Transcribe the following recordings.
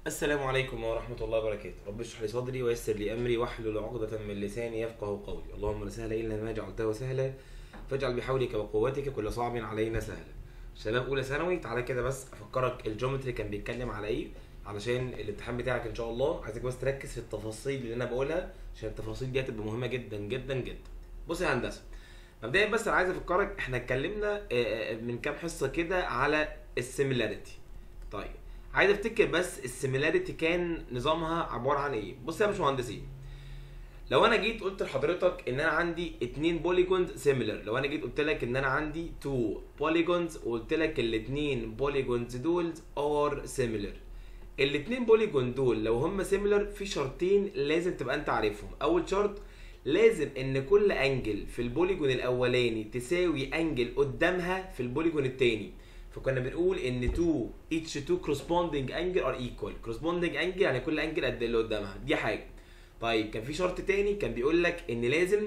السلام عليكم ورحمة الله وبركاته رب اشرح لي صدري ويسر لي أمري واحلل عقدة من لساني يفقه قولي اللهم لا سهل إلا ما جعلته سهلا فاجعل بحولك وقوتك كل صعب علينا سهلا شباب أولى ثانوي تعالى كده بس أفكرك الجيومتري كان بيتكلم على إيه علشان الامتحان بتاعك إن شاء الله عايزك بس تركز في التفاصيل اللي أنا بقولها عشان التفاصيل دي هتبقى مهمة جدا جدا جدا بص يا هندسة مبدئيا بس انا عايز افكرك احنا اتكلمنا آه، آه، من كام حصه كده على السيميلاريتي طيب عايز افتكر بس السيميلاريتي كان نظامها عباره عن ايه بص يا باشمهندسين لو انا جيت قلت لحضرتك ان انا عندي اتنين بوليجونز سيميلر لو انا جيت قلت لك ان انا عندي تو بوليجونز وقلت لك الاتنين بوليجونز دول ار سيميلر الاتنين بوليجون دول لو هم سيميلر في شرطين لازم تبقى انت عارفهم اول شرط لازم ان كل انجل في البوليجون الاولاني تساوي انجل قدامها في البوليجون التاني فكنا بنقول ان 2 each two corresponding angle are equal corresponding angle يعني كل انجل قد اللي قدامها دي حاجه طيب كان في شرط تاني كان بيقول لك ان لازم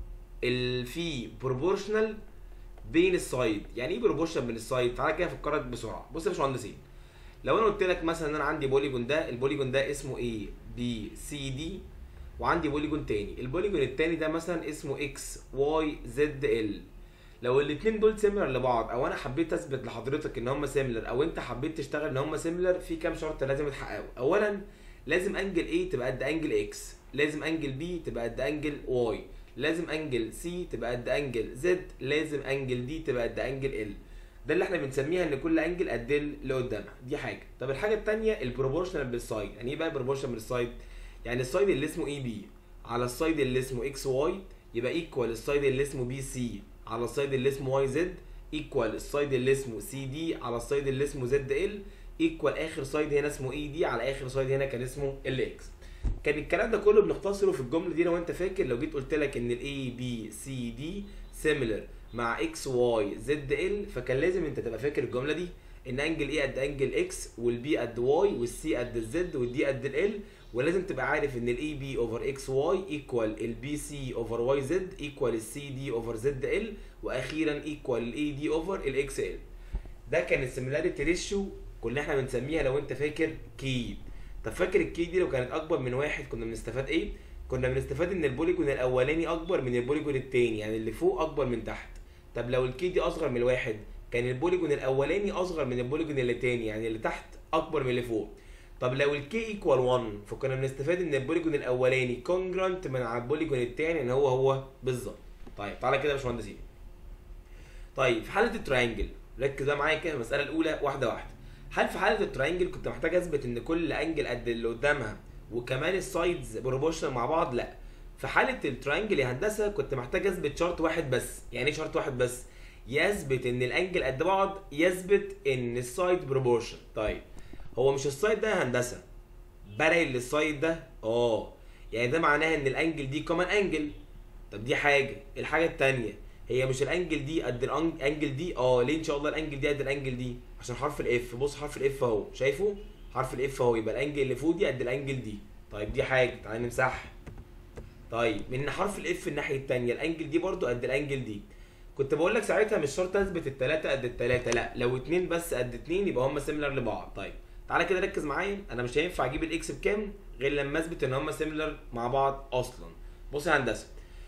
ال في بروبورشنال بين السايد يعني ايه بروبورشنال بين السايد تعالى كده افكرك بسرعه بص يا باشمهندسين لو انا قلت لك مثلا ان انا عندي بوليجون ده البوليجون ده اسمه ايه بي سي دي وعندي بوليجون تاني البوليجون التاني ده مثلا اسمه اكس واي زد ال لو الاتنين دول سيميلر لبعض او انا حبيت اثبت لحضرتك ان هم سيميلر او انت حبيت تشتغل ان هم سيميلر في كام شرط لازم يتحققوا اولا لازم انجل A تبقى قد انجل اكس لازم انجل B تبقى قد انجل واي لازم انجل C تبقى قد انجل زد لازم انجل D تبقى قد انجل ال ده اللي احنا بنسميها ان كل انجل قد اللي قدامها دي حاجه طب الحاجه الثانيه البروبورشنال بالسايد يعني ايه بقى بروبورشنال بالسايد يعني السايد اللي اسمه اي بي على السايد اللي اسمه اكس واي يبقى ايكوال السايد اللي اسمه بي سي على السايد اللي اسمه واي زد ايكوال السايد اللي اسمه سي دي على السايد اللي اسمه زد ال ايكوال اخر سايد هنا اسمه اي دي على اخر سايد هنا كان اسمه ال اكس كان الكلام ده كله بنختصره في الجمله دي لو انت فاكر لو جيت قلت لك ان الاي بي سي دي سيميلر مع اكس واي زد ال فكان لازم انت تبقى فاكر الجمله دي ان انجل ايه قد انجل اكس والبي قد واي والسي قد الزد والدي قد ال ولازم تبقى عارف ان الاي بي اوفر اكس واي ايكوال البي سي اوفر واي زد ايكوال السي دي اوفر زد ال واخيرا ايكوال الاي دي اوفر الاكس ال ده كان السيميلاريتي ريشيو كنا احنا بنسميها لو انت فاكر كي طب فاكر الكي دي لو كانت اكبر من واحد كنا بنستفاد ايه كنا بنستفاد ان البوليجون الاولاني اكبر من البوليجون التاني يعني اللي فوق اكبر من تحت طب لو الكي دي اصغر من الواحد كان البوليجون الاولاني اصغر من البوليجون اللي تاني يعني اللي تحت اكبر من اللي فوق طب لو الكي ايكوال 1 فكنا بنستفاد ان البوليجون الاولاني كونجرانت من على البوليجون التاني ان هو هو بالظبط طيب تعالى كده يا باشمهندسين طيب في حاله التراينجل ركز بقى معايا كده المساله الاولى واحده واحده هل في حاله التراينجل كنت محتاج اثبت ان كل انجل قد اللي قدامها وكمان السايدز بروبورشنال مع بعض لا في حاله التراينجل يا هندسه كنت محتاج اثبت شرط واحد بس يعني ايه شرط واحد بس يثبت ان الانجل قد بعض يثبت ان السايد بروبورشن طيب هو مش السايد ده يا هندسه بارل للسايد ده اه يعني ده معناها ان الانجل دي كمان انجل طب دي حاجه الحاجه التانية هي مش الانجل دي قد الانجل دي اه ليه ان شاء الله الانجل دي قد الانجل دي عشان حرف الاف بص حرف الاف اهو شايفه حرف الاف اهو يبقى الانجل اللي فوق دي قد الانجل دي طيب دي حاجه تعالى نمسحها طيب من حرف الاف الناحيه التانية الانجل دي برضو قد الانجل دي كنت بقول لك ساعتها مش شرط اثبت التلاتة قد التلاتة لا لو اتنين بس قد اتنين يبقى هم سيميلر لبعض طيب تعالى كده ركز معايا انا مش هينفع اجيب الاكس بكام غير لما اثبت ان هم سيميلر مع بعض اصلا بص يا هندسه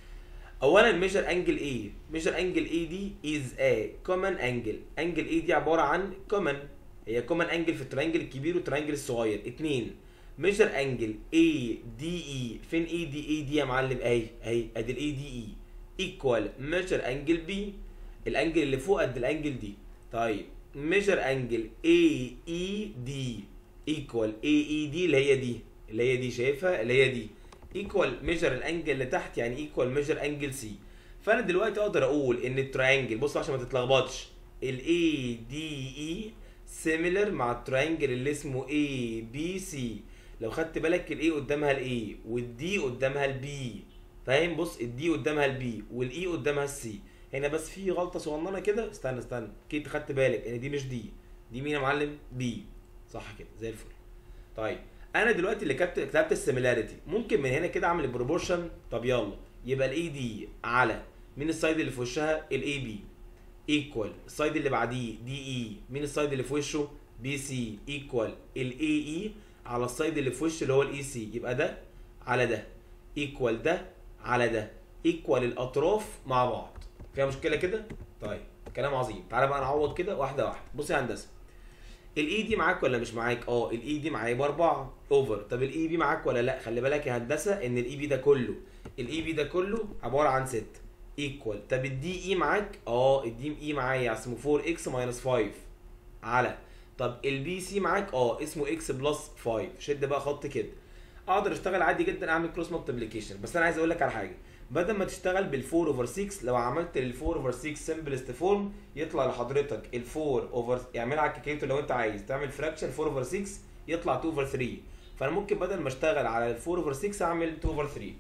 اولا ميجر انجل اي ميجر انجل اي دي از ا كومن انجل انجل اي دي عباره عن كومن هي كومن انجل في الترينجل الكبير والترينجل الصغير اتنين ميجر انجل اي دي اي فين اي دي اي دي يا معلم اهي اهي ادي الاي دي اي ايكوال ميجر انجل بي الانجل اللي فوق قد الانجل دي طيب ميجر انجل اي اي دي ايكوال اي اي دي اللي هي دي اللي هي دي شايفها اللي هي دي ايكوال ميجر الانجل اللي تحت يعني ايكوال ميجر انجل سي فانا دلوقتي اقدر اقول ان التراينجل بص عشان ما تتلخبطش الاي دي اي سيميلر مع التراينجل اللي اسمه اي بي سي لو خدت بالك الاي قدامها الاي والدي قدامها البي فاهم بص الدي قدامها البي والاي قدامها السي هنا بس في غلطه صغننه كده استنى استنى كده خدت بالك ان دي مش دي دي مين يا معلم بي صح كده زي الفل طيب انا دلوقتي اللي كتبت كتبت السيميلاريتي ممكن من هنا كده اعمل البروبورشن طب يلا يبقى الاي دي على مين السايد اللي في وشها الاي بي ايكوال السايد اللي بعديه دي اي مين السايد اللي في وشه بي سي ايكوال الاي اي على السايد اللي في وش اللي هو الاي سي يبقى ده على ده ايكوال ده على ده ايكوال الاطراف مع بعض فيها مشكله كده طيب كلام عظيم تعالى بقى نعوض كده واحده واحده بص يا هندسه الاي دي معاك ولا مش معاك اه الاي دي معايا باربعه اوفر طب الاي بي معاك ولا لا خلي بالك يا هندسه ان الاي بي ده كله الاي بي ده كله عباره عن 6 ايكوال طب الدي اي معاك اه الدي اي معايا اسمه 4 اكس ماينس 5 على طب البي سي معاك اه اسمه اكس بلس 5 شد بقى خط كده اقدر اشتغل عادي جدا اعمل كروس مالتيبليكيشن بس انا عايز اقول لك على حاجه بدل ما تشتغل بال 4 اوفر 6 لو عملت ال 4 اوفر 6 سمبلست فورم يطلع لحضرتك ال 4 اوفر اعملها على الكالكوليتر لو انت عايز تعمل فراكشن 4 اوفر 6 يطلع 2 اوفر 3 فانا ممكن بدل ما اشتغل على ال 4 اوفر 6 اعمل 2 اوفر 3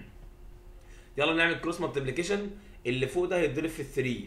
يلا نعمل كروس مالتيبليكيشن اللي فوق ده هيتضرب في ال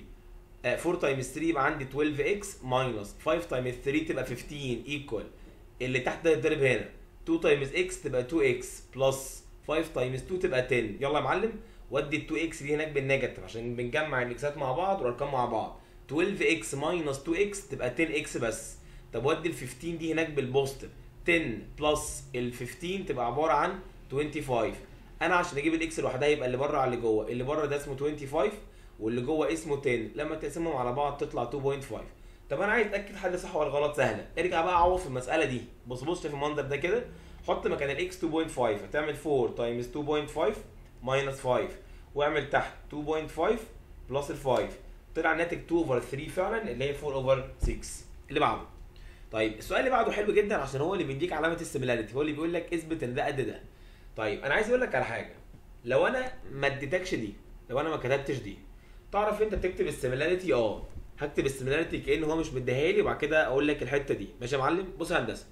3 4 تايمز 3 يبقى عندي 12 اكس ماينس 5 تايمز 3 تبقى 15 ايكوال اللي تحت ده يتضرب هنا 2 تايمز اكس تبقى 2 اكس بلس 5 تايمز 2 تبقى 10 يلا يا معلم ودي ال 2 اكس دي هناك بالنيجاتيف عشان بنجمع الاكسات مع بعض والارقام مع بعض 12 اكس ماينس 2 اكس تبقى 10 اكس بس طب ودي ال 15 دي هناك بالبوزيتيف 10 بلس ال 15 تبقى عباره عن 25 انا عشان اجيب الاكس لوحدها يبقى اللي بره على اللي جوه اللي بره ده اسمه 25 واللي جوه اسمه 10 لما تقسمهم على بعض تطلع 2.5 طب انا عايز اتاكد حل صح ولا غلط سهله ارجع بقى عوض في المساله دي بص بص في المنظر ده كده حط مكان الاكس 2.5 هتعمل 4 تايمز 2.5 ماينس 5 واعمل تحت 2.5 بلس ال 5 طلع الناتج 2 اوفر 3 فعلا اللي هي 4 اوفر 6 اللي بعده طيب السؤال اللي بعده حلو جدا عشان هو اللي بيديك علامه السيميلاريتي هو اللي بيقول لك اثبت ان ده قد ده طيب انا عايز اقول لك على حاجه لو انا ما اديتكش دي لو انا ما كتبتش دي تعرف انت تكتب السيميلاريتي اه هكتب السيميلاريتي كانه هو مش مديها لي وبعد كده اقول لك الحته دي ماشي يا معلم بص يا هندسه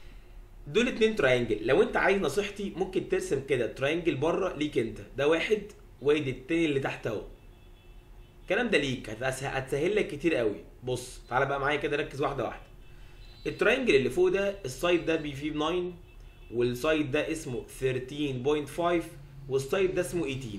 دول اتنين تراينجل لو انت عايز نصيحتي ممكن ترسم كده تراينجل بره ليك انت ده واحد وادي التاني اللي تحت اهو الكلام ده ليك هتسه- هتسهل لك كتير قوي بص تعالى بقى معايا كده ركز واحده واحده التراينجل اللي فوق ده السايد ده بي فيه 9 والسايد ده اسمه 13.5 والسايد ده اسمه 18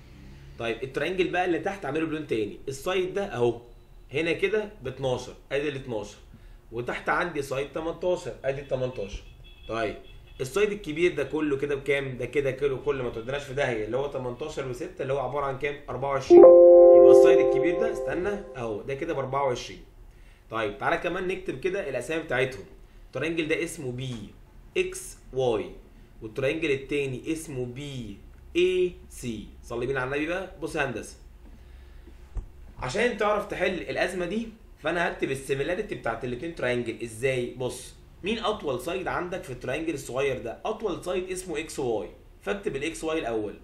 طيب التراينجل بقى اللي تحت اعمله بلون تاني السايد ده اهو هنا كده ب 12 ادي ال 12 وتحت عندي سايد 18 ادي ال 18 طيب السايد الكبير ده كله كده بكام؟ ده كده كيلو كل ما تودناش في داهيه اللي هو 18 و6 اللي هو عباره عن كام؟ 24 يبقى السايد الكبير ده استنى اهو ده كده ب 24 طيب تعالى كمان نكتب كده الاسامي بتاعتهم الترينجل ده اسمه بي اكس واي والترينجل التاني اسمه بي اي سي صلي بينا على النبي بقى بص يا هندسه عشان تعرف تحل الازمه دي فانا هكتب السيميلاريتي بتاعت الاثنين تراينجل ازاي بص مين اطول سايد عندك في التراينجل الصغير ده اطول سايد اسمه اكس واي فاكتب الاكس واي الاول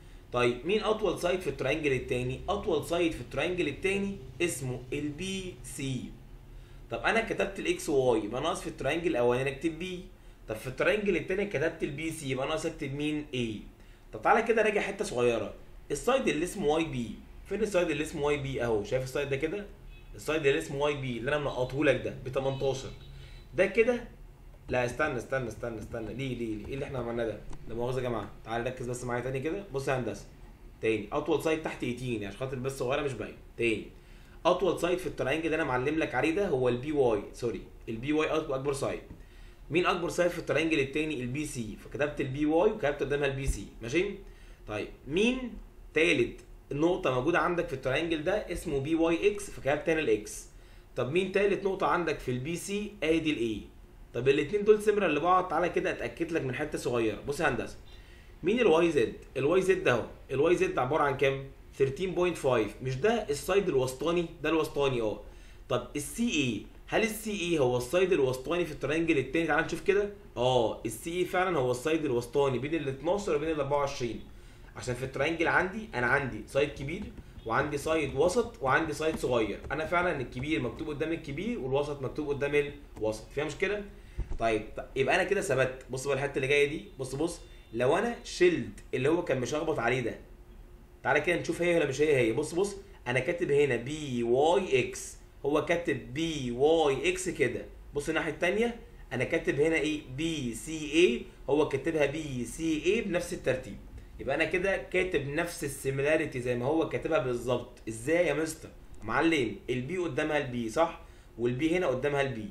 طيب مين اطول سايد في التراينجل التاني اطول سايد في التراينجل التاني اسمه البي سي طب انا كتبت الاكس واي يبقى ناقص في التراينجل الاولاني اكتب بي طب في التراينجل التاني كتبت البي سي يبقى ناقص اكتب مين اي طب تعالى كده راجع حته صغيره السايد اللي اسمه واي بي فين السايد اللي اسمه واي بي اهو شايف السايد ده كده السايد اللي اسمه واي بي اللي انا منقطه لك ده ب 18 ده كده لا استنى استنى استنى استنى ليه ليه ليه ايه اللي احنا عملناه ده ده مؤاخذه يا جماعه تعالى ركز بس معايا تاني كده بص يا هندسه تاني اطول سايد تحت 18 عشان خاطر بس صغيره مش باين تاني اطول سايد في التراينجل اللي انا معلم لك عليه ده هو البي واي سوري البي واي اكبر سايد مين اكبر سايد في التراينجل التاني البي سي فكتبت البي واي وكتبت قدامها البي سي ماشي طيب مين تالت نقطه موجوده عندك في التراينجل ده اسمه بي واي اكس فكتبت هنا الاكس طب مين تالت نقطه عندك في البي سي ادي الاي طب الاثنين دول سمره لبعض تعالى كده اتاكد لك من حته صغيره بص يا هندسه مين الواي زد الواي زد اهو الواي زد عباره عن كام 13.5 مش ده السايد الوسطاني ده الوسطاني اه طب السي اي هل السي اي هو السايد الوسطاني في الترينجل التاني تعال نشوف كده اه السي اي فعلا هو السايد الوسطاني بين ال 12 وبين ال 24 عشان في الترينجل عندي انا عندي سايد كبير وعندي سايد وسط وعندي سايد صغير انا فعلا الكبير مكتوب قدام الكبير والوسط مكتوب قدام الوسط فيها مشكله طيب ط- يبقى انا كده ثبت بص بقى الحته اللي جايه دي بص بص لو انا شلت اللي هو كان مشخبط عليه ده تعالى كده نشوف هي ولا مش هي هي بص بص انا كاتب هنا بي واي اكس هو كاتب بي واي اكس كده بص الناحيه الثانيه انا كاتب هنا ايه بي سي اي هو كاتبها بي سي اي بنفس الترتيب يبقى انا كده كاتب نفس السيميلاريتي زي ما هو كاتبها بالظبط ازاي يا مستر معلم البي قدامها البي صح والبي هنا قدامها البي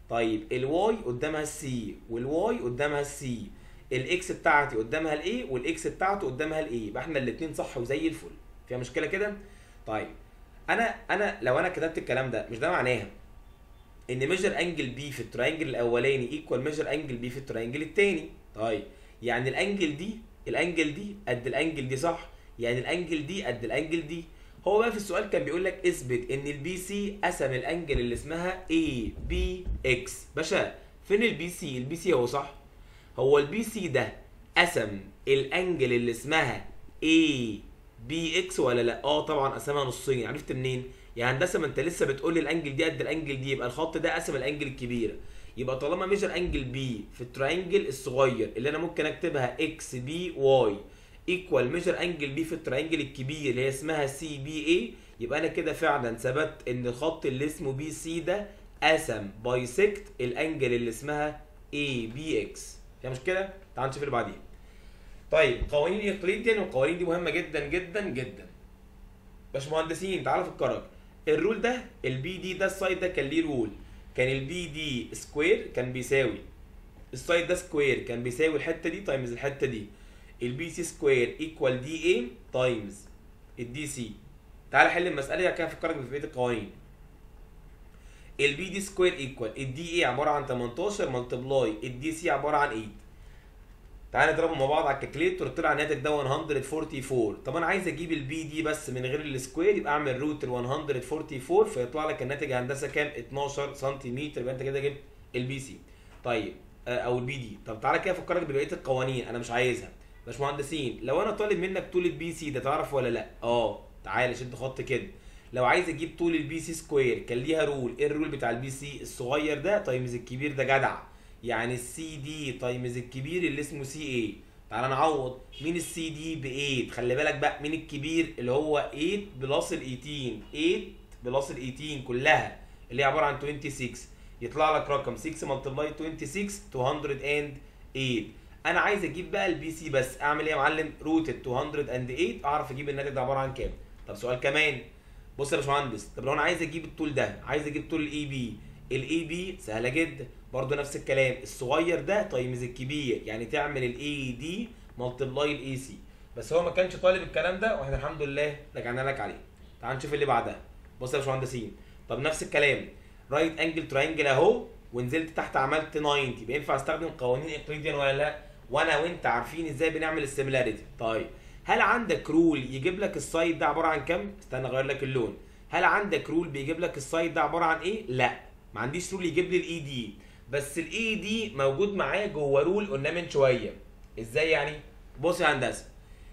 طيب الواي قدامها السي والواي قدامها السي الاكس بتاعتي قدامها الاي والاكس بتاعته قدامها الاي يبقى احنا الاثنين صح وزي الفل فيها مشكله كده طيب انا انا لو انا كتبت الكلام ده مش ده معناها ان ميجر انجل بي في التراينجل الاولاني ايكوال ميجر انجل بي في التراينجل الثاني طيب يعني الانجل دي الانجل دي قد الانجل دي صح يعني الانجل دي قد الانجل دي هو بقى في السؤال كان بيقول لك اثبت ان البي سي قسم الانجل اللي اسمها اي بي اكس باشا فين البي سي البي سي هو صح هو البي سي ده قسم الانجل اللي اسمها اي بي اكس ولا لا اه طبعا قسمها نصين عرفت منين يا هندسه ما انت لسه بتقول لي الانجل دي قد الانجل دي يبقى الخط ده قسم الانجل الكبيره يبقى طالما ميجر انجل بي في التراينجل الصغير اللي انا ممكن اكتبها اكس بي واي ايكوال ميجر انجل بي في التراينجل الكبير اللي هي اسمها سي بي اي يبقى انا كده فعلا ثبت ان الخط اللي اسمه بي سي ده قسم بايسكت الانجل اللي اسمها اي بي اكس فيها مشكله تعال نشوف اللي بعديها طيب قوانين ايقليديان والقوانين دي مهمه جدا جدا جدا باشمهندسين تعالوا فكرك الرول ده البي دي ده السايد ده كان ليه رول كان البي دي سكوير كان بيساوي السايد ده سكوير كان بيساوي الحته دي تايمز الحته دي البي سي سكوير ايكوال دي اي تايمز الدي سي تعال حل المساله كده افكرك ببقيه القوانين البي دي سكوير ايكوال الدي اي عباره عن 18 ملتبلاي الدي سي عباره عن 8 تعال نضربهم مع بعض على الكالكليتور طلع الناتج ده 144 طب انا عايز اجيب البي دي بس من غير السكوير يبقى اعمل روت ال 144 فيطلع لك الناتج هندسه كام 12 سنتيمتر يبقى انت كده جبت البي سي طيب آه، او البي دي طب تعالى كده افكرك ببقيه القوانين انا مش عايزها باشمهندسين لو انا طالب منك طول البي سي ده تعرف ولا لا اه تعالى شد خط كده لو عايز اجيب طول البي سي سكوير كان ليها رول ايه الرول بتاع البي سي الصغير ده تايمز الكبير ده جدع يعني السي دي تايمز الكبير اللي اسمه سي اي تعالى نعوض مين السي دي ب 8 خلي بالك بقى مين الكبير اللي هو 8 بلس ال 18 8 بلس ال 18 كلها اللي هي عباره عن 26 يطلع لك رقم 6 ملتبلاي 26 208 انا عايز اجيب بقى البي سي بس اعمل ايه يا معلم روت 208 اعرف اجيب الناتج ده عباره عن كام طب سؤال كمان بص يا باشمهندس طب لو انا عايز اجيب الطول ده عايز اجيب طول الاي بي الاي بي سهله جدا برضه نفس الكلام الصغير ده تايمز الكبير يعني تعمل الاي دي ملتبلاي الاي سي بس هو ما كانش طالب الكلام ده واحنا الحمد لله رجعنا لك عليه تعال نشوف اللي بعدها بص يا باشمهندسين طب نفس الكلام رايت انجل تراينجل اهو ونزلت تحت عملت 90 يبقى ينفع استخدم قوانين اقليديان ولا لا وانا وانت عارفين ازاي بنعمل السيميلاريتي طيب هل عندك رول يجيب لك السايد ده عباره عن كام استنى اغير لك اللون هل عندك رول بيجيب لك السايد ده عباره عن ايه لا ما عنديش رول يجيب لي الاي دي بس الاي دي موجود معايا جوه رول قلنا من شويه ازاي يعني بص يا هندسه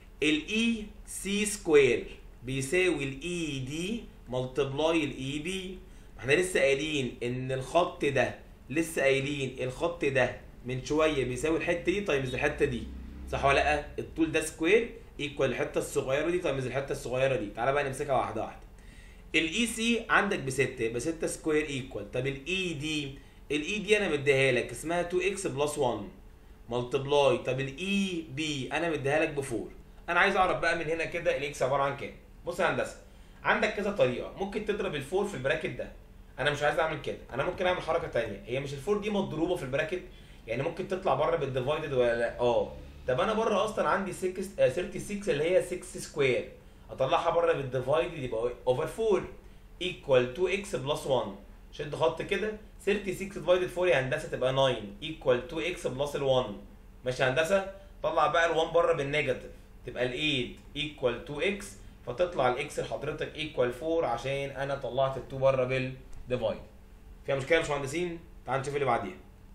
الاي سي سكوير بيساوي الاي دي ملتبلاي الاي بي احنا لسه قايلين ان الخط ده لسه قايلين الخط ده من شويه بيساوي الحته دي تايمز الحته دي صح ولا لا الطول ده سكوير ايكوال الحته الصغيره دي تايمز الحته الصغيره دي تعالى بقى نمسكها واحده واحده الاي سي عندك ب 6 يبقى 6 سكوير ايكوال طب الاي دي الاي دي انا مديها لك اسمها 2 اكس بلس 1 ملتبلاي طب الاي بي انا مديها لك ب 4 انا عايز اعرف بقى من هنا كده الاكس عباره عن كام بص يا هندسه عندك كذا طريقه ممكن تضرب الفور في البراكت ده انا مش عايز اعمل كده انا ممكن اعمل حركه تانية هي مش الفور دي مضروبه في البراكت يعني ممكن تطلع بره بالديفايدد ولا لا اه طب انا بره اصلا عندي 6 آه، 36 اللي هي 6 سكوير اطلعها بره بالديفايدد يبقى اوفر 4 ايكوال 2 اكس بلس 1 شد خط كده 36 ديفايدد 4 يا هندسه تبقى 9 ايكوال 2 اكس بلس ال 1 ماشي يا هندسه طلع بقى ال 1 بره بالنيجاتيف تبقى ال 8 ايكوال 2 اكس فتطلع الاكس لحضرتك ايكوال 4 عشان انا طلعت ال 2 بره بالديفايد فيها مشكله يا باشمهندسين تعال نشوف اللي بعديها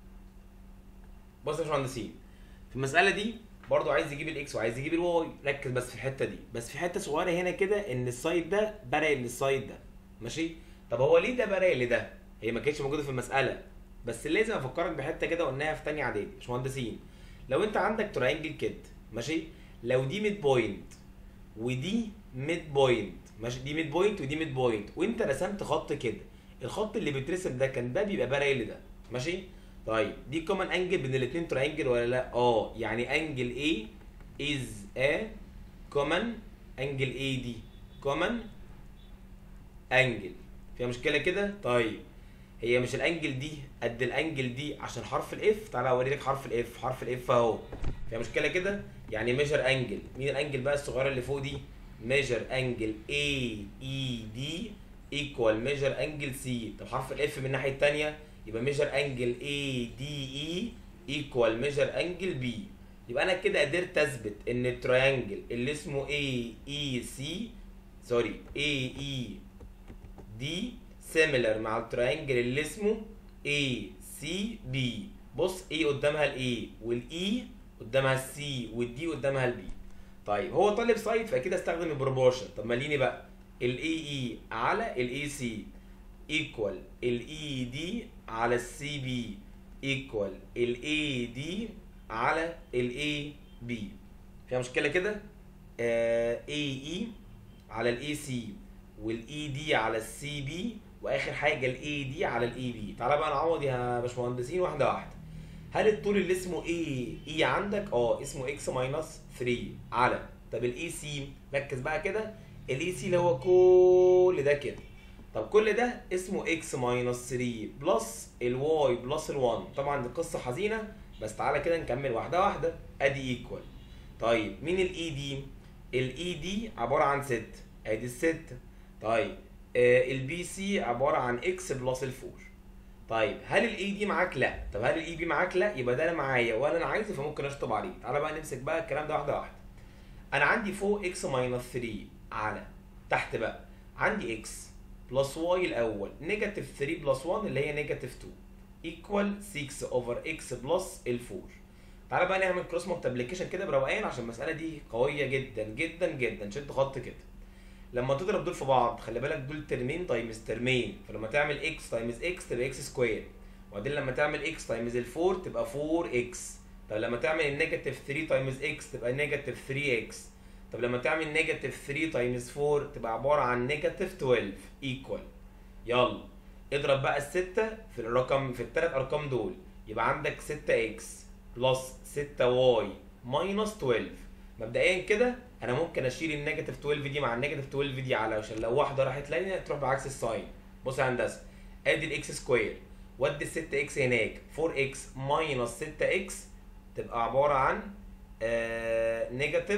بص يا باشمهندسين في المساله دي برضو عايز يجيب الاكس وعايز يجيب الواي ركز بس في الحته دي بس في حته صغيره هنا كده ان السايد ده برق من السايد ده ماشي طب هو ليه ده برق لده هي ما كانتش موجوده في المساله بس لازم افكرك بحته كده قلناها في تانية اعدادي باشمهندسين لو انت عندك تراينجل كده ماشي لو دي ميد بوينت ودي ميد بوينت ماشي دي ميد بوينت ودي ميد بوينت وانت رسمت خط كده الخط اللي بيترسم ده كان ده بيبقى برق لده ماشي طيب دي كومن انجل بين الاثنين تراينجل ولا لا اه يعني انجل A is a common انجل A دي common انجل فيها مشكله كده طيب هي مش الانجل دي قد الانجل دي عشان حرف الاف تعالى اوريلك حرف الاف حرف الاف اهو فيها مشكله كده يعني ميجر انجل مين الانجل بقى الصغيره اللي فوق دي ميجر انجل اي اي دي ايكوال ميجر انجل سي طب حرف الاف من الناحيه الثانيه يبقى ميجر انجل اي دي اي ايكوال ميجر انجل بي يبقى انا كده قدرت اثبت ان التريانجل اللي اسمه اي اي سي سوري اي اي دي سيميلر مع التريانجل اللي اسمه اي سي بي بص اي قدامها الاي والاي قدامها السي والدي قدامها البي طيب هو طالب سايد فاكيد استخدم البروبورشن طب ماليني بقى الاي اي على الاي سي ايكوال الاي دي على السي بي ايكوال الاي دي على الاي بي فيها مشكله كده اي اي على الاي سي والاي دي على السي بي واخر حاجه الاي دي على الاي بي تعالى بقى نعوض يا باشمهندسين واحده واحده هل الطول اللي اسمه اي اي عندك اه اسمه اكس ماينس 3 على طب الاي سي ركز بقى كده الاي سي اللي هو كل ده كده طب كل ده اسمه اكس ماينس 3 بلس الواي بلس ال1 طبعا دي قصه حزينه بس تعالى كده نكمل واحده واحده ادي ايكوال طيب مين الاي دي الاي دي عباره عن 6 ادي الستة طيب آه البي سي عباره عن اكس بلس الفور طيب هل الاي دي معاك لا طب هل الاي بي معاك لا يبقى ده انا معايا وانا انا عايزه فممكن اشطب عليه تعالى بقى نمسك بقى الكلام ده واحده واحده انا عندي فوق اكس ماينس 3 على تحت بقى عندي اكس بلس واي الاول نيجاتيف 3 بلس 1 اللي هي نيجاتيف 2 ايكوال 6 اوفر اكس بلس ال 4 تعالى بقى نعمل كروس مالتيبليكيشن كده بروقان عشان المساله دي قويه جدا جدا جدا شد خط كده لما تضرب دول في بعض خلي بالك دول ترمين تايمز ترمين فلما تعمل اكس تايمز اكس تبقى اكس سكوير وبعدين لما تعمل اكس تايمز ال 4 تبقى 4 اكس طب لما تعمل النيجاتيف 3 تايمز اكس تبقى نيجاتيف 3 اكس طب لما تعمل نيجاتيف 3 تايمز 4 تبقى عباره عن نيجاتيف 12 ايكوال يلا اضرب بقى الستة في الرقم في الثلاث ارقام دول يبقى عندك 6 اكس بلس 6 واي ماينس 12 مبدئيا كده انا ممكن اشيل النيجاتيف 12 دي مع النيجاتيف 12 دي على عشان لو واحده راحت لاني تروح بعكس الساين بص يا هندسه ادي الاكس سكوير ودي ال 6 اكس هناك 4 اكس ماينس 6 اكس تبقى عباره عن آه نيجاتيف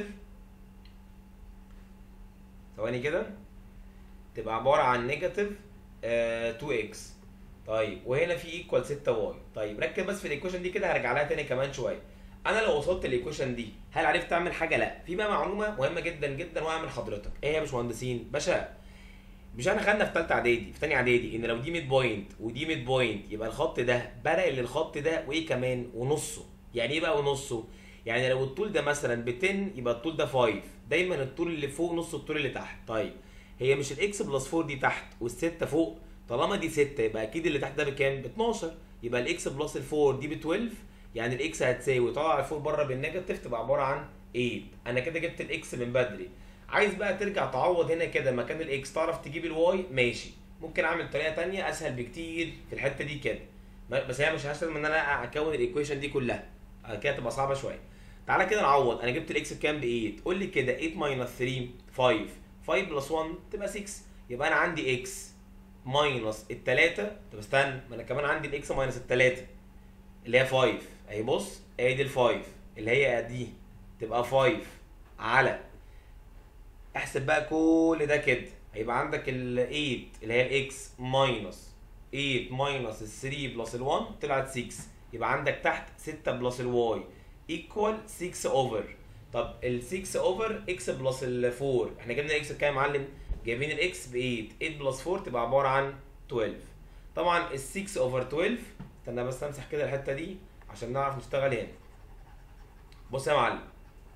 ثواني كده تبقى عباره عن نيجاتيف آه 2 اكس طيب وهنا في ايكوال 6 واي طيب ركز بس في الايكويشن دي كده هرجع لها تاني كمان شويه انا لو وصلت الايكويشن دي هل عرفت اعمل حاجه لا في بقى معلومه مهمه جدا جدا واعمل حضرتك ايه يا باشمهندسين باشا مش احنا خدنا في ثالثه اعدادي في ثانيه اعدادي ان لو دي ميد بوينت ودي ميد بوينت يبقى الخط ده برق للخط ده وايه كمان ونصه يعني ايه بقى ونصه يعني لو الطول ده مثلا ب 10 يبقى الطول ده 5 دايما الطول اللي فوق نص الطول اللي تحت طيب هي مش الاكس بلس 4 دي تحت والستة فوق طالما دي 6 يبقى اكيد اللي تحت ده بكام ب 12 يبقى الاكس بلس ال 4 دي ب 12 يعني الاكس هتساوي طلع الفور بره بالنيجاتيف تبقى عباره عن 8 انا كده جبت الاكس من بدري عايز بقى ترجع تعوض هنا كده مكان الاكس تعرف تجيب الواي ماشي ممكن اعمل طريقه تانية اسهل بكتير في الحته دي كده بس هي مش هشتغل ان انا اكون الايكويشن دي كلها كده تبقى صعبه شويه تعالى كده نعوض انا جبت الاكس بكام ب 8 قول لي كده 8 ماينس 3 5 5 بلس 1 تبقى 6 يبقى انا عندي اكس ماينس التلاتة طب استنى ما انا كمان عندي الاكس ماينس التلاتة اللي هي 5 اهي بص ادي ال 5 اللي هي دي تبقى 5 على احسب بقى كل ده كده هيبقى عندك ال 8 اللي هي الاكس ماينس 8 ماينس ال 3 بلس ال 1 طلعت 6 يبقى عندك تحت 6 بلس الواي ايكوال 6 اوفر طب ال 6 اوفر اكس بلس ال 4 احنا جبنا الاكس بكام يا معلم؟ جايبين الاكس ب 8 8 بلس 4 تبقى عباره عن 12 طبعا ال 6 اوفر 12 استنى بس امسح كده الحته دي عشان نعرف نشتغل هنا بص يا معلم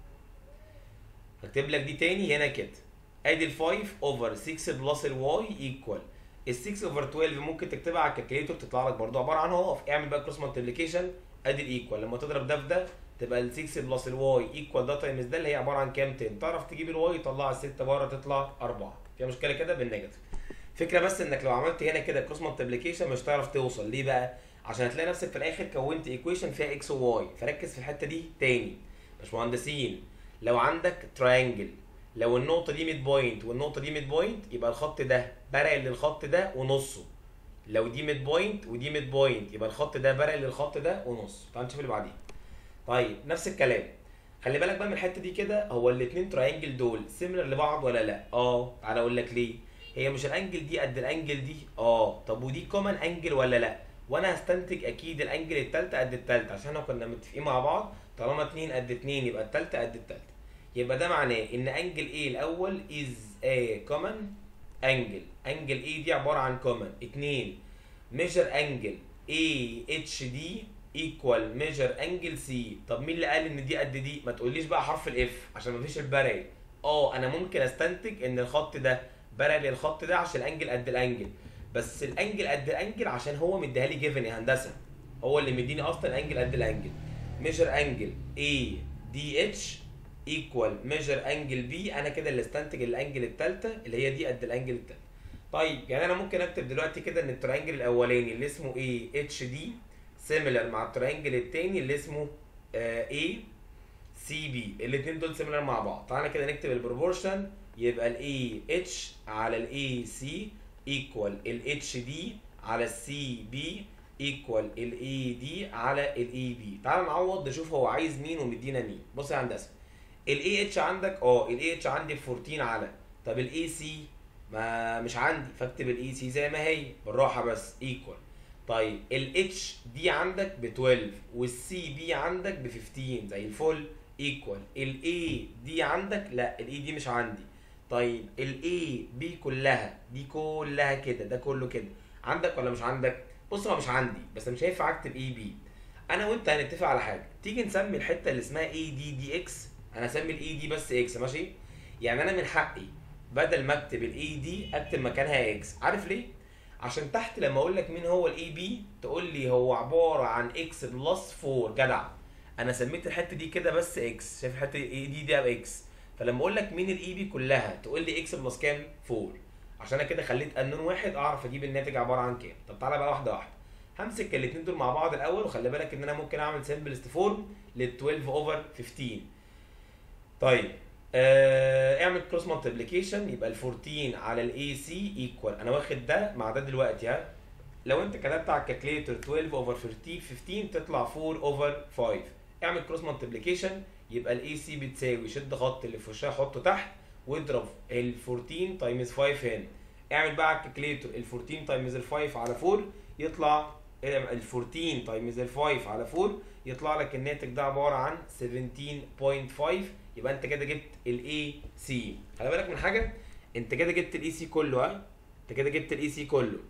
هكتب لك دي تاني هنا كده ادي ال 5 اوفر 6 بلس الواي ايكوال ال 6 اوفر 12 ممكن تكتبها على الكالكليتور تطلع لك برضو عباره عن هقف اعمل بقى كروس مالتيبليكيشن ادي الايكوال لما تضرب ده في ده تبقى ال 6 بلس الواي ايكوال ده تايمز ده اللي هي عباره عن كام 10 تعرف تجيب الواي تطلع ال 6 بره تطلع 4 فيها مشكله كده بالنيجاتيف فكره بس انك لو عملت هنا كده كروس مالتيبليكيشن مش هتعرف توصل ليه بقى عشان هتلاقي نفسك في الاخر كونت ايكويشن فيها اكس وواي فركز في الحته دي تاني باشمهندسين لو عندك تراينجل لو النقطه دي ميد بوينت والنقطه دي ميد بوينت يبقى الخط ده بارل للخط ده ونصه لو دي ميد بوينت ودي ميد بوينت يبقى الخط ده بارل للخط ده ونص تعال نشوف اللي بعديه طيب نفس الكلام خلي بالك بقى من الحته دي كده هو الاثنين تراينجل دول سيميلر لبعض ولا لا اه تعالى اقول لك ليه هي مش الانجل دي قد الانجل دي اه طب ودي كومن انجل ولا لا وانا هستنتج اكيد الانجل التالتة قد التالتة عشان احنا كنا متفقين مع بعض طالما اتنين قد اتنين يبقى التالتة قد التالتة يبقى ده معناه ان انجل A الاول is a common angle انجل A دي عبارة عن common اتنين measure angle AHD equal measure angle C طب مين اللي قال ان دي قد دي ما تقوليش بقى حرف الاف عشان مفيش البارل اه انا ممكن استنتج ان الخط ده بارل للخط ده عشان الانجل قد الانجل بس الانجل قد الانجل عشان هو مديها لي جيفن يا هندسه هو اللي مديني اصلا الانجل قد الانجل ميجر انجل A دي اتش ايكوال ميجر انجل بي انا كده اللي استنتج الانجل الثالثه اللي هي دي قد الانجل الثالثه طيب يعني انا ممكن اكتب دلوقتي كده ان الترينجل الاولاني اللي اسمه A اتش دي سيميلر مع الترينجل الثاني اللي اسمه آه A سي بي الاثنين دول سيميلر مع بعض تعالى كده نكتب البروبورشن يبقى الاي اتش على الاي سي ايكوال الاتش دي على السي بي ايكوال الاي دي على الاي بي تعال نعوض نشوف هو عايز مين ومدينا مين بص يا هندسه الاي اتش عندك اه الاي اتش عندي ب 14 على طب الاي سي ما مش عندي فاكتب الاي سي زي ما هي بالراحه بس ايكوال طيب الاتش دي عندك ب 12 والسي بي عندك ب 15 زي الفل ايكوال الاي دي عندك لا الاي دي مش عندي طيب الاي بي كلها دي كلها كده ده كله كده عندك ولا مش عندك بص هو مش عندي بس مش هينفع اكتب اي بي انا وانت هنتفق على حاجه تيجي نسمي الحته اللي اسمها اي دي دي اكس انا اسمي الاي دي بس اكس ماشي يعني انا من حقي بدل ما اكتب الاي دي اكتب مكانها اكس عارف ليه عشان تحت لما اقول لك مين هو الاي بي تقول لي هو عباره عن اكس بلس 4 جدع انا سميت الحته دي كده بس اكس شايف الحته دي دي دي باكس فلما اقول لك مين الاي بي كلها تقول لي اكس بلس كام 4 عشان انا كده خليت قانون واحد اعرف اجيب الناتج عباره عن كام طب تعالى بقى واحده واحده همسك الاثنين دول مع بعض الاول وخلي بالك ان انا ممكن اعمل سمبلست فورم لل 12 اوفر 15 طيب آه اعمل كروس مالتيبليكيشن يبقى ال 14 على الاي سي ايكوال انا واخد ده مع ده دلوقتي ها لو انت كتبت على الكالكليتر 12 اوفر 15 15 تطلع 4 اوفر 5 اعمل كروس مالتيبليكيشن يبقى الاي سي بتساوي شد خط اللي في وشها حطه تحت واضرب ال 14 تايمز 5 هنا اعمل بقى على الكالكليتر ال 14 تايمز ال 5 على 4 يطلع ال 14 تايمز ال 5 على 4 يطلع لك الناتج ده عباره عن 17.5 يبقى انت كده جبت الاي سي خلي بالك من حاجه انت كده جبت الاي سي كله ها انت كده جبت الاي سي كله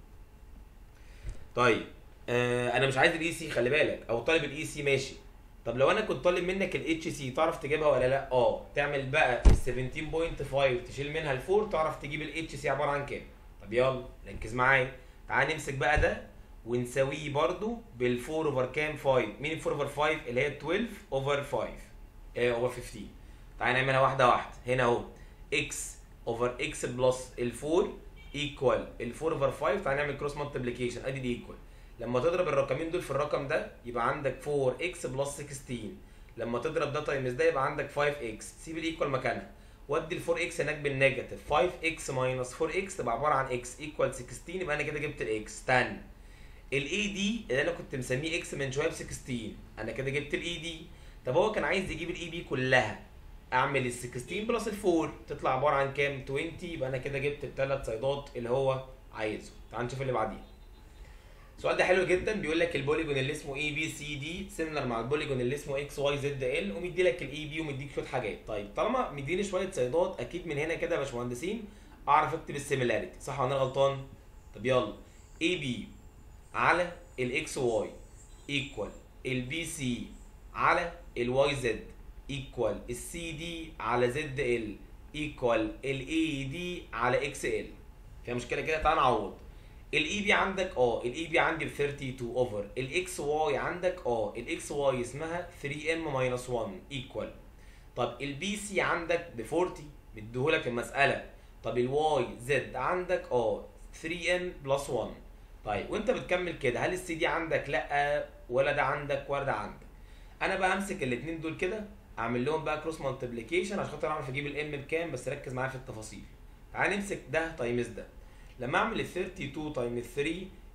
طيب آه انا مش عايز الاي سي خلي بالك او طالب الاي سي ماشي طب لو انا كنت طالب منك الاتش سي تعرف تجيبها ولا لا اه تعمل بقى ال 17.5 تشيل منها ال 4 تعرف تجيب الاتش سي عباره عن كام طب يلا ركز معايا تعال نمسك بقى ده ونساويه برضو بال 4 اوفر كام 5 مين ال 4 اوفر 5 اللي هي 12 اوفر 5 اوفر 15 تعال نعملها واحده واحده هنا اهو اكس اوفر اكس بلس ال 4 ايكوال ال 4 اوفر 5 تعال نعمل كروس مالتيبليكيشن ادي دي ايكوال لما تضرب الرقمين دول في الرقم ده يبقى عندك 4 اكس بلس 16 لما تضرب ده تايمز ده يبقى عندك 5 اكس سيب الايكوال مكانها ودي ال 4 اكس هناك بالنيجاتيف 5 اكس ماينس 4 اكس تبقى عباره عن اكس ايكوال 16 يبقى انا كده جبت الاكس استنى الاي دي اللي انا كنت مسميه اكس من شويه ب 16 انا كده جبت الاي دي طب هو كان عايز يجيب الاي بي كلها اعمل ال 16 بلس ال 4 تطلع عباره عن كام 20 يبقى انا كده جبت الثلاث صيدات اللي هو عايزه تعال نشوف اللي بعديه السؤال ده حلو جدا بيقول لك البوليجون اللي اسمه اي بي سي دي سيميلر مع البوليجون اللي اسمه اكس واي زد ال ومدي لك الاي بي ومديك شويه حاجات طيب طالما مديني شويه صيدات اكيد من هنا كده يا باشمهندسين اعرف اكتب السيميلاريتي صح ولا انا غلطان طب يلا اي بي على الاكس واي ايكوال البي سي على الواي زد ايكوال السي دي على زد ال ايكوال الاي دي على اكس ال فيها مشكله كده تعال نعوض الاي بي عندك اه الاي بي عندي ب 32 اوفر الاكس واي عندك اه الاكس واي اسمها 3 ام ماينس 1 ايكوال طب البي سي عندك ب 40 مديهولك في المساله طب الواي زد عندك اه 3 ام بلس 1 طيب وانت بتكمل كده هل السي دي عندك لا ولا ده عندك ولا ده عندك انا بقى همسك الاثنين دول كده اعمل لهم بقى كروس مالتيبليكيشن عشان خاطر اعرف اجيب الام بكام بس ركز معايا في التفاصيل تعال نمسك ده تايمز ده لما اعمل ال 32 تايمز 3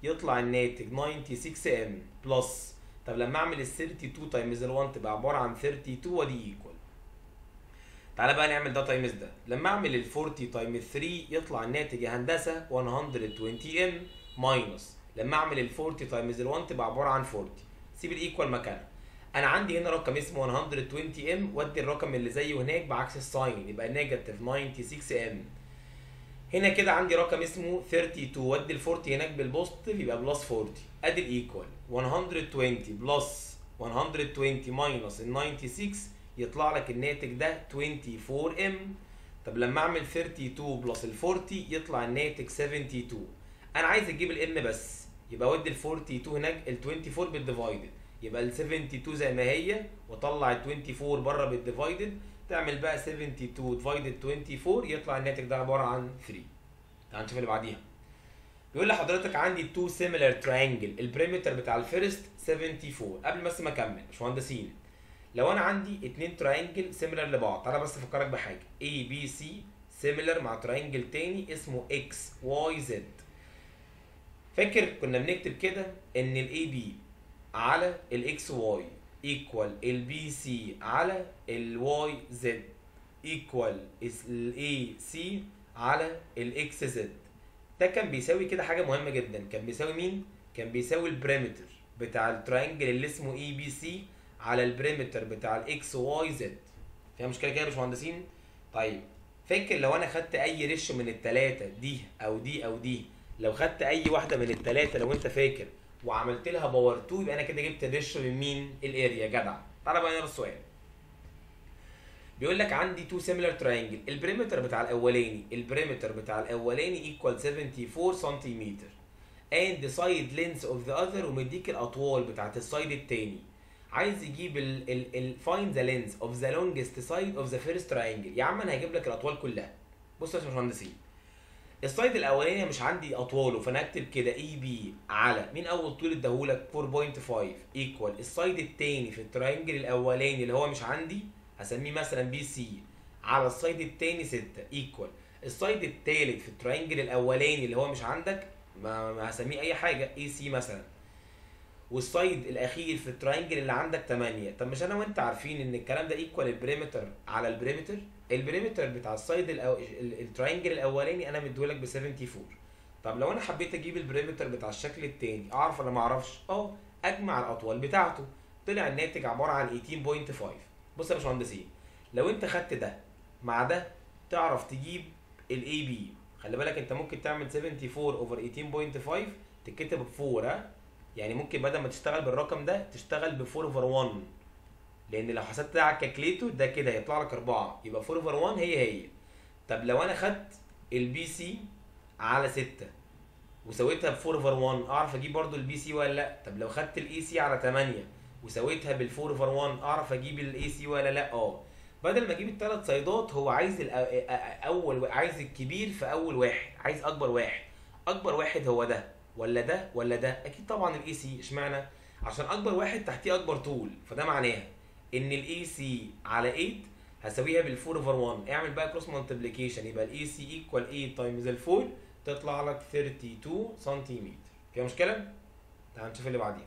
يطلع الناتج 96 ام بلس طب لما اعمل ال 32 تايمز ال 1 تبقى عباره عن 32 ودي ايكوال تعالى بقى نعمل ده تايمز ده لما اعمل ال 40 تايمز 3 يطلع الناتج يا هندسه 120 ام ماينس لما اعمل ال 40 تايمز ال 1 تبقى عباره عن 40 سيب الايكوال مكانها انا عندي هنا رقم اسمه 120 ام ودي الرقم اللي زيه هناك بعكس الساين يبقى نيجاتيف 96 ام هنا كده عندي رقم اسمه 32 ودي ال 40 هناك بالبوزيتيف يبقى بلس 40 ادي الايكوال 120 بلس 120 ماينس ال 96 يطلع لك الناتج ده 24 ام طب لما اعمل 32 بلس ال 40 يطلع الناتج 72 انا عايز اجيب الام بس يبقى اودي ال 42 هناك ال 24 بالديفايدد يبقى ال 72 زي ما هي واطلع ال 24 بره بالديفايدد تعمل بقى 72 ديفايدد 24 يطلع الناتج ده عباره عن 3 تعال نشوف اللي بعديها بيقول لحضرتك عندي تو سيميلر تراينجل البريمتر بتاع الفيرست 74 قبل بس ما اكمل مش مهندسين لو انا عندي اتنين تراينجل سيميلر لبعض تعالى بس افكرك بحاجه A B C سيميلر مع تراينجل تاني اسمه X Y Z فاكر كنا بنكتب كده ان ال AB على ال XY equal ال BC على ال YZ equal ال AC على ال XZ ده كان بيساوي كده حاجه مهمه جدا كان بيساوي مين كان بيساوي البريمتر بتاع التراينجل اللي اسمه اي بي سي على البريمتر بتاع الاكس واي زد فيها مشكله كده يا باشمهندسين طيب فاكر لو انا خدت اي ريش من الثلاثه دي او دي او دي لو خدت اي واحده من الثلاثه لو انت فاكر وعملت لها باور 2 يبقى انا كده جبت الريش من مين الاريا جدع تعالى بقى نقرا السؤال بيقول لك عندي تو سيميلر تراينجل البريمتر بتاع الاولاني البريمتر بتاع الاولاني ايكوال 74 سنتيمتر and the side length of the other ومديك الاطوال بتاعت السايد التاني عايز يجيب ال ال ال find the length of the longest side of the first triangle يا عم انا هجيب لك الاطوال كلها بص يا باشمهندسين السايد الاولاني مش عندي اطواله فانا اكتب كده اي بي على مين اول طول اداهولك 4.5 ايكوال السايد التاني في التراينجل الاولاني اللي هو مش عندي هسميه مثلا بي سي على السايد التاني 6 ايكوال السايد التالت في التراينجل الاولاني اللي هو مش عندك ما, ما هسميه اي حاجه اي سي مثلا والسايد الاخير في التراينجل اللي عندك 8 طب مش انا وانت عارفين ان الكلام ده ايكوال البريمتر على البريمتر البريمتر بتاع السايد الأو... التراينجل الاولاني انا مديهولك ب 74 طب لو انا حبيت اجيب البريمتر بتاع الشكل التاني اعرف ولا ما اعرفش اه اجمع الاطوال بتاعته طلع الناتج عباره عن 18.5 بص يا باشمهندسين لو انت خدت ده مع ده تعرف تجيب الاي بي خلي بالك انت ممكن تعمل 74 اوفر 18.5 تتكتب ب 4 ها يعني ممكن بدل ما تشتغل بالرقم ده تشتغل ب 4 اوفر 1 لان لو حسبت ده على الكالكليتور ده كده هيطلع لك 4 يبقى 4 اوفر 1 هي هي طب لو انا خدت البي سي على 6 وسويتها ب 4 اوفر 1 اعرف اجيب برضو البي سي ولا لا طب لو خدت الاي سي على 8 وسويتها بال 4 اوفر 1 اعرف اجيب الاي سي ولا لا اه بدل ما اجيب الثلاث سايدات هو عايز اول عايز الكبير في اول واحد عايز اكبر واحد اكبر واحد هو ده ولا ده ولا ده اكيد طبعا الاي سي اشمعنى عشان اكبر واحد تحتيه اكبر طول فده معناها ان الاي سي على 8 هساويها بال 4 اوفر 1 اعمل بقى كروس مالتيبليكيشن يبقى الاي سي ايكوال 8 تايمز ال 4 تطلع لك 32 سنتيمتر فيها مشكله تعال نشوف اللي بعديها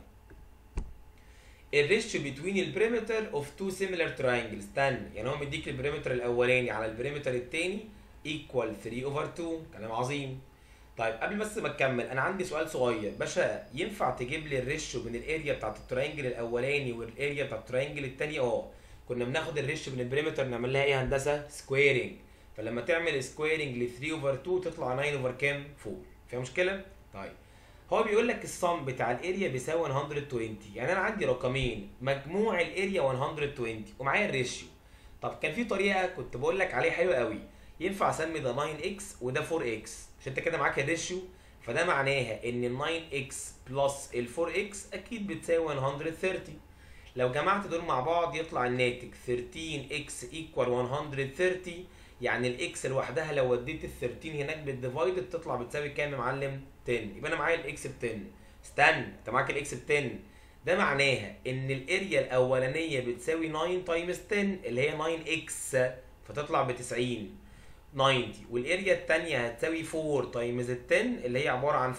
الريشيو بتوين البريمتر اوف تو سيميلر تراينجل استنى يعني هو مديك البريمتر الاولاني على البريمتر الثاني ايكوال 3 اوفر 2 كلام عظيم طيب قبل بس ما تكمل انا عندي سؤال صغير باشا ينفع تجيب لي الريشيو من الاريا بتاعت التراينجل الاولاني والاريا بتاعت التراينجل الثاني اه كنا بناخد الريشيو من البريمتر نعمل لها ايه هندسه سكويرنج فلما تعمل سكويرنج ل 3 اوفر 2 تطلع 9 اوفر كام 4 فيها مشكله طيب هو بيقول لك الصم بتاع الاريا بيساوي 120 يعني انا عندي رقمين مجموع الاريا 120 ومعايا الريشيو طب كان في طريقه كنت بقول لك عليها حلوه قوي ينفع اسمي ده 9 اكس وده 4 اكس مش انت كده معاك الريشيو فده معناها ان ال 9 اكس بلس ال 4 اكس اكيد بتساوي 130 لو جمعت دول مع بعض يطلع الناتج 13 اكس ايكوال 130 يعني الاكس لوحدها لو وديت ال 13 هناك بالديفايدد تطلع بتساوي كام يا معلم 10 يبقى انا معايا الاكس ب 10 استنى انت معاك الاكس ب 10 ده معناها ان الاريا الاولانيه بتساوي 9 تايمز 10 اللي هي 9 اكس فتطلع ب 90 90 والاريا الثانيه هتساوي 4 تايمز ال 10 اللي هي عباره عن 40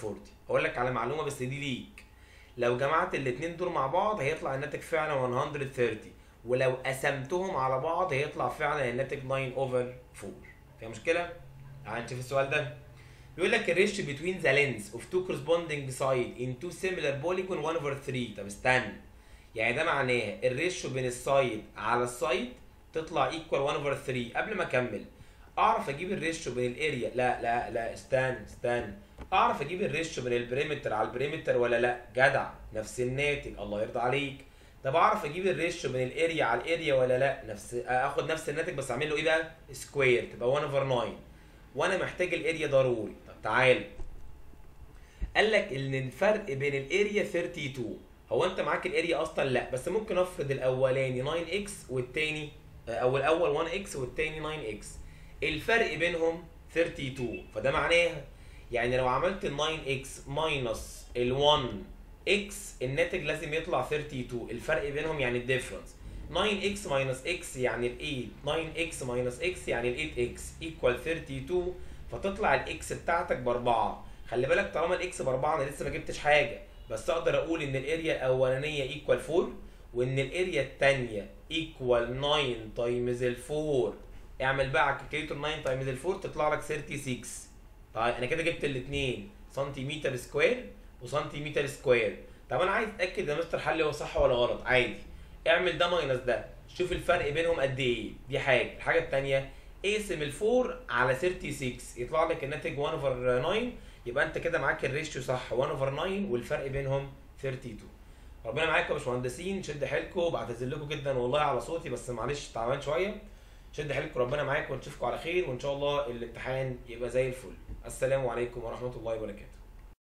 هقول لك على معلومه بس دي ليك لو جمعت الاثنين دول مع بعض هيطلع الناتج فعلا 130 ولو قسمتهم على بعض هيطلع فعلا الناتج 9 اوفر 4 فيها مشكله تعال نشوف السؤال ده بيقول لك الريش between the lengths of two corresponding side in two similar polygon 1 over 3 طب استنى يعني ده معناه الريشيو بين السايد على السايد تطلع ايكوال 1 over 3 قبل ما اكمل اعرف اجيب الريشيو بين الاريا لا لا لا استنى استنى اعرف اجيب الريشيو بين البريمتر على البريمتر ولا لا جدع نفس الناتج الله يرضى عليك طب اعرف اجيب الريشيو بين الاريا على الاريا ولا لا نفس اخد نفس الناتج بس اعمل له ايه بقى سكوير تبقى 1 over 9 وانا محتاج الاريا ضروري طب تعال قال لك ان الفرق بين الاريا 32 هو انت معاك الاريا اصلا لا بس ممكن افرض الاولاني 9 اكس والتاني او الاول 1 اكس والتاني 9 اكس الفرق بينهم 32 فده معناها يعني لو عملت ال 9 اكس ماينس ال 1 اكس الناتج لازم يطلع 32 الفرق بينهم يعني الديفرنس 9 اكس ماينس اكس يعني ال 8 9 اكس ماينس اكس يعني ال 8 اكس ايكوال 32 فتطلع الاكس بتاعتك باربعه خلي بالك طالما الاكس باربعه انا لسه ما جبتش حاجه بس اقدر اقول ان الاريا الاولانيه ايكوال 4 وان الاريا الثانيه ايكوال 9 تايمز ال 4 اعمل بقى على الكالكوليتور 9 تايمز ال 4 تطلع لك 36 طيب انا كده جبت الاثنين سنتيمتر سكوير وسنتيمتر سكوير طب انا عايز اتاكد يا مستر حلي هو صح ولا غلط عادي اعمل ده ماينس ده شوف الفرق بينهم قد ايه دي حاجه الحاجه الثانيه اقسم ال 4 على 36 يطلع لك الناتج 1 اوفر 9 يبقى انت كده معاك الريشيو صح 1 اوفر 9 والفرق بينهم 32 ربنا معاكم يا باشمهندسين شد حيلكم بعتذر لكم جدا والله على صوتي بس معلش تعبان شويه شد حيلكم ربنا معاكم ونشوفكم على خير وان شاء الله الامتحان يبقى زي الفل السلام عليكم ورحمه الله وبركاته